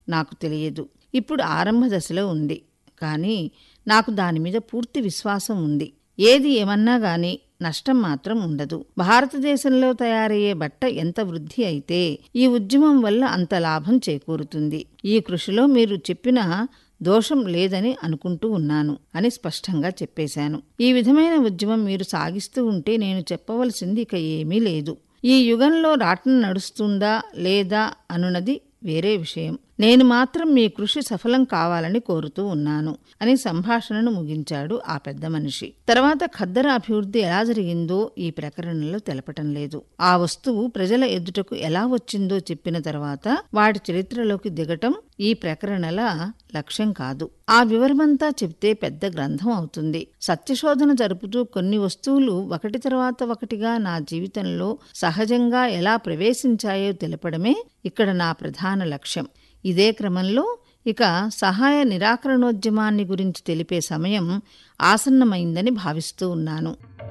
నాకు తెలియదు ఇప్పుడు ఆరంభ దశలో ఉంది కానీ నాకు దాని మీద పూర్తి విశ్వాసం ఉంది ఏది ఏమన్నా గాని నష్టం మాత్రం ఉండదు భారతదేశంలో తయారయ్యే బట్ట ఎంత వృద్ధి అయితే ఈ ఉద్యమం వల్ల అంత లాభం చేకూరుతుంది ఈ కృషిలో మీరు చెప్పిన దోషం లేదని అనుకుంటూ ఉన్నాను అని స్పష్టంగా చెప్పేశాను ఈ విధమైన ఉద్యమం మీరు సాగిస్తూ ఉంటే నేను చెప్పవలసింది ఇక ఏమీ లేదు ఈ యుగంలో రాట్నం నడుస్తుందా లేదా అనున్నది వేరే విషయం నేను మాత్రం మీ కృషి సఫలం కావాలని కోరుతూ ఉన్నాను అని సంభాషణను ముగించాడు ఆ పెద్ద మనిషి తర్వాత ఖద్దర అభివృద్ధి ఎలా జరిగిందో ఈ ప్రకరణలో తెలపటం లేదు ఆ వస్తువు ప్రజల ఎదుటకు ఎలా వచ్చిందో చెప్పిన తర్వాత వాటి చరిత్రలోకి దిగటం ఈ ప్రకరణల లక్ష్యం కాదు ఆ వివరమంతా చెప్తే పెద్ద గ్రంథం అవుతుంది సత్యశోధన జరుపుతూ కొన్ని వస్తువులు ఒకటి తర్వాత ఒకటిగా నా జీవితంలో సహజంగా ఎలా ప్రవేశించాయో తెలపడమే ఇక్కడ నా ప్రధాన లక్ష్యం ఇదే క్రమంలో ఇక సహాయ నిరాకరణోద్యమాన్ని గురించి తెలిపే సమయం ఆసన్నమైందని భావిస్తూ ఉన్నాను